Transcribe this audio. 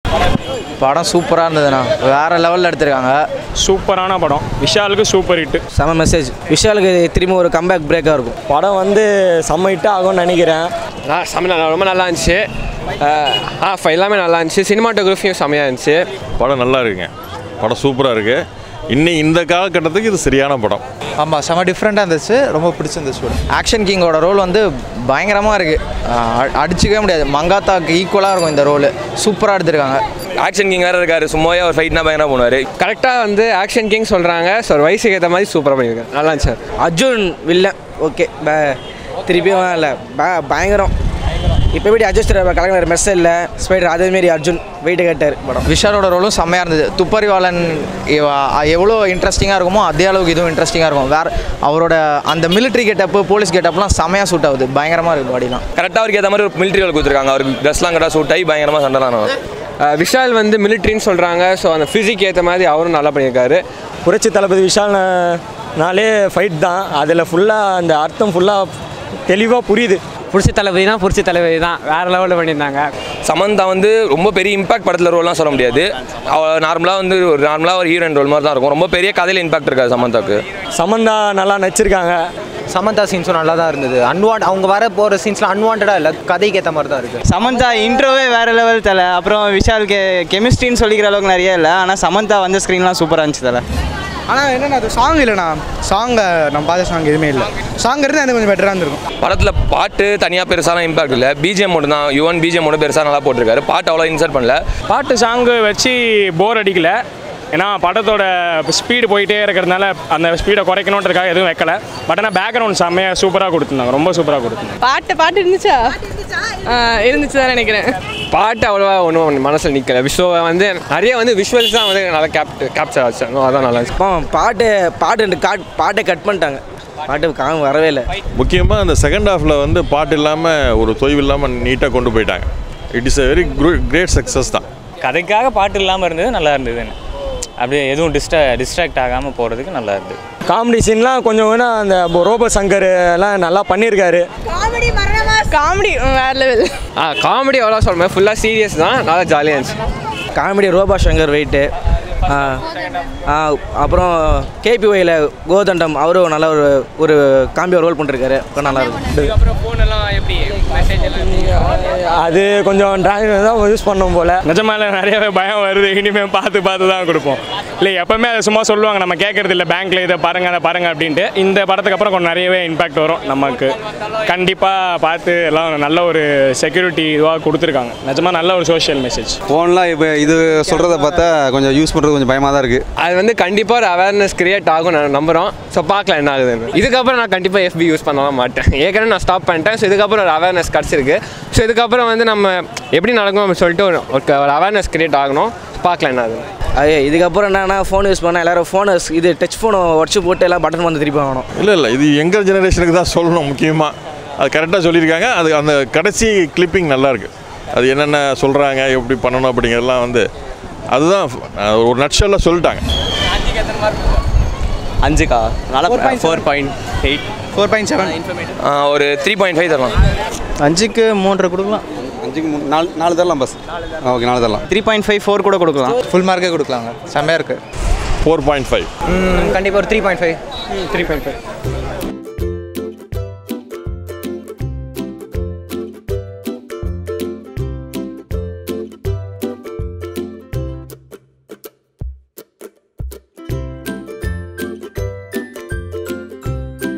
படம் சூப்பராக இருந்ததுண்ணா வேறு லெவலில் எடுத்திருக்காங்க சூப்பரான படம் விஷாலுக்கு சூப்பர் ஹிட் செம மெசேஜ் விஷாலுக்கு திரும்ப ஒரு கம்பேக் பிரேக்காக இருக்கும் படம் வந்து செம்ம ஹிட் ஆகும்னு நினைக்கிறேன் செம்ம நல்லா ரொம்ப நல்லா இருந்துச்சு ஆஃப் எல்லாமே நல்லா இருந்துச்சு சினிமாட்டோகிராஃபியும் செம்மையாக இருந்துச்சு படம் நல்லா இருக்குங்க படம் சூப்பராக இருக்குது இன்னி இந்த காலகட்டத்துக்கு இது சரியான படம் ஆமாம் செம டிஃப்ரெண்ட்டாக இருந்துச்சு ரொம்ப பிடிச்சிருந்துச்சு படம் ஆக்ஷன் கிங்கோட ரோல் வந்து பயங்கரமாக இருக்குது அடிச்சுக்கவே முடியாது மங்காத்தாக்கு ஈக்குவலாக இருக்கும் இந்த ரோல் சூப்பராக எடுத்திருக்காங்க ஆக்ஷன் கிங் வேறு இருக்காரு சும்மாவே ஒரு ஃபைட்னா பயங்கரமாக பண்ணுவார் கரெக்டாக வந்து ஆக்ஷன் கிங் சொல்கிறாங்க ஸோ வயசுக்கு ஏற்ற மாதிரி சூப்பராக பண்ணியிருக்கேன் நல்லா இருந்துச்சு அர்ஜுன் வில்லன் ஓகே திருப்பியும் இல்லை பயங்கரம் இப்போ எப்படி அட்ஜஸ்ட் கலங்கிற மெஸ் இல்லை ஸ்பைடர் அதேமாரி அர்ஜுன் வெயிட் கேட்டார் படம் விஷாலோட ரோலும் செம்மையாக இருந்தது துப்பறிவாளன் இவ- எவ்வளோ இன்ட்ரெஸ்டிங்காக இருக்குமோ அதே அளவுக்கு இதுவும் இன்ட்ரெஸ்டிங்காக இருக்கும் வேறு அவரோட அந்த மிலிட்ரி கெட்டப்பு போலீஸ் கெட்டப்லாம் செம்மையாக சூட் ஆகுது பயங்கரமாக இருக்குது பாடிலாம் கரெக்டாக அவருக்கு ஏற்ற மாதிரி ஒரு மிலிட்ரி ரோல் கொடுத்துருக்காங்க அவருக்கு ட்ரெஸ்லாம் கரெக்டாக சூட் ஆகி பயங்கரமாக சண்டைலாம் அஹ் விஷால் வந்து மிலிட்ரின்னு சொல்கிறாங்க ஸோ அந்த ஃபிசிக் ஏற்ற மாதிரி அவரும் நல்லா பண்ணியிருக்காரு புரட்சி தளபதி விஷால் நாளே ஃபைட் தான் அதில் ஃபுல்லாக அந்த அர்த்தம் ஃபுல்லாக தெளிவாக புரியுது புடிச்ச தளபதி தான் புடிச்ச தளபதி தான் வேறு லெவலில் பண்ணியிருந்தாங்க சமந்தா வந்து ரொம்ப பெரிய இம்பாக்ட் படத்தில் ரோல்லாம் சொல்ல முடியாது அவ நார்மலாக வந்து ஒரு நார்மலாக ஒரு ஹீரோயின் ரோல் மாதிரி தான் இருக்கும் ரொம்ப பெரிய கதையில் இம்பாக்ட் இருக்காது சமந்தாக்கு சமந்தா நல்லா நடிச்சிருக்காங்க சமந்தா சீன்ஸும் நல்லா தான் இருந்தது அன்வான்ட் அவங்க வர போகிற சீன்ஸ்லாம் அன்வான்டாக இல்லை கதைக்கு ஏற்ற மாதிரி தான் இருக்குது சமந்தா இன்ட்ரோவே வேறு லெவல் தலை அப்புறம் விஷாலுக்கு கெமிஸ்ட்ரின்னு சொல்லிக்கிற அளவுக்கு நிறைய இல்லை ஆனால் சமந்தா வந்து ஸ்க்ரீன்லாம் சூப்பராக இருந்துச்சு தலை ஆனால் என்னென்ன அது சாங் இல்லைண்ணா சாங்கை நம்ம பார்த்த சாங் எதுவுமே இல்லை சாங் இருந்தால் எனக்கு கொஞ்சம் பெட்டராக இருந்திருக்கும் படத்தில் பாட்டு தனியாக பெருசாலாம் இம்பாக்ட் இல்லை பிஜிஎம் மட்டும் தான் யுவன் பிஜிஎம் மட்டும் பெருசாக நல்லா போட்டிருக்காரு பாட்டு அவ்வளோ இன்சர்ட் பண்ணல பாட்டு சாங்கு வச்சு போர் அடிக்கல ஏன்னா படத்தோட ஸ்பீடு போயிட்டே இருக்கிறதுனால அந்த ஸ்பீடை குறைக்கணுன்றதுக்காக எதுவும் வைக்கல பட் ஆனால் பேக்ரவுண்ட் செம்மையாக சூப்பராக கொடுத்துருந்தாங்க ரொம்ப சூப்பராக கொடுத்துருந்தாங்க பாட்டு பாட்டு இருந்துச்சா ஆ, இருந்துச்சு தான் நினைக்கிறேன் பாட்டு அவ்வளோவா ஒன்றும் மனசில் நிற்கல விஷோ வந்து நிறைய வந்து விஷுவல்ஸ் தான் வந்து நல்லா கேப் கேப்சர் ஆச்சு அதான் நல்லா இருந்துச்சு இப்போ பாட்டு பாட்டு காட் பாட்டை கட் பண்ணிட்டாங்க பாட்டு காம வரவே இல்லை முக்கியமாக அந்த செகண்ட் ஹாஃபில் வந்து பாட்டு இல்லாமல் ஒரு தொய்வு இல்லாமல் நீட்டாக கொண்டு போயிட்டாங்க it is a very great success தான் கதைக்காக பாட்டு இல்லாமல் இருந்தது நல்லா இருந்ததுன்னு அப்படியே எதுவும் டிஸ்ட்ரா டிஸ்ட்ராக்ட் ஆகாமல் போகிறதுக்கு நல்லா இருந்தது காமெடி சீன்லாம் கொஞ்சம் வேணா அந்த ரோபோ சங்கர் எல்லாம் நல்லா பண்ணியிருக்காரு காமெடி மரணமா காமெடி வேற லெவல் ஆ காமெடி அவ்வளோ சொல்ல ஃபுல்லாக சீரியஸ் தான் நல்லா ஜாலியாக இருந்துச்சு காமெடி ரோபா சங்கர் வெயிட்டு அப்புறம் கேபிஒயில் கோதண்டம் அவரும் நல்ல ஒரு ஒரு காம்பியோ ரோல் பண்ணிருக்காரு இப்போ நல்லா இருக்கு அப்புறம் ஃபோனெல்லாம் எப்படி மெசேஜ் எல்லாம் அது கொஞ்சம் டிராயிங் தான் யூஸ் பண்ணோம் போல் நிஜமால நிறையவே பயம் வருது இனிமேல் பார்த்து பார்த்து தான் கொடுப்போம் இல்லை எப்பவுமே அதை சும்மா சொல்லுவாங்க நம்ம கேட்கறது இல்லை பேங்க்கில் இதை பாருங்க அதை பாருங்க அப்படின்ட்டு இந்த படத்துக்கு அப்புறம் கொஞ்சம் நிறையவே இம்பாக்ட் வரும் நமக்கு கண்டிப்பாக பார்த்து எல்லாம் நல்ல ஒரு செக்யூரிட்டி இதுவாக கொடுத்துருக்காங்க நிஜமாக நல்ல ஒரு சோஷியல் மெசேஜ் ஃபோன்லாம் இப்போ இது சொல்கிறத பார்த்தா கொஞ்சம் யூஸ் பண்ணுறது கொஞ்சம் பயமாக தான் இருக்குது அது வந்து கண்டிப்பாக ஒரு அவேர்னஸ் கிரியேட் ஆகும் நான் நம்புகிறோம் ஸோ பார்க்கலாம் என்ன ஆகுதுன்னு இதுக்கப்புறம் நான் கண்டிப்பாக எஃபி யூஸ் பண்ணலாம் மாட்டேன் ஏற்கனவே நான் ஸ்டாப் பண்ணிட்டேன் ஸோ இதுக்கப்புறம் ஒரு அவேர்னஸ் கிடச்சிருக்கு ஸோ இதுக்கப்புறம் வந்து நம்ம எப்படி நடக்கும் அப்படின்னு சொல்லிட்டு ஒரு ஒரு அவேர்னஸ் கிரியேட் ஆகணும் பார்க்கலாம் என்ன ஆகுது ஐயே இதுக்கப்புறம் என்னன்னா ஃபோன் யூஸ் பண்ணால் எல்லாரும் ஃபோனை இது டச் ஃபோனை உடச்சி போட்டு எல்லாம் பட்டன் வந்து திருப்பி வாங்கணும் இல்லை இல்லை இது எங்கள் ஜெனரேஷனுக்கு தான் சொல்லணும் முக்கியமாக அது கரெக்டாக சொல்லியிருக்காங்க அது அந்த கடைசி கிளிப்பிங் நல்லா இருக்கு அது என்னென்ன சொல்கிறாங்க எப்படி பண்ணணும் அப்படிங்கிறதெல்லாம் வந்து அதுதான் அஹ், ஒரு நட்ஷலில் சொல்லிட்டாங்க அஞ்சுக்கா நல்லா four point eight four point seven ஒரு த்ரீ பாயிண்ட் ஃபைவ் தரலாம் அஞ்சுக்கு மூன்றரை கொடுக்கலாம் அஞ்சுக்கு மூணு நாலு நாலு தரலாம் பஸ் ஓகே நாலு தரலாம் த்ரீ பாயிண்ட் ஃபைவ் ஃபோர் கூட கொடுக்கலாம் ஃபுல் மார்க்கே கொடுக்கலாங்க செம்மையாக இருக்குது ஃபோர் பாயிண்ட் ஃபைவ் கண்டிப்பாக ஒரு three point five three point five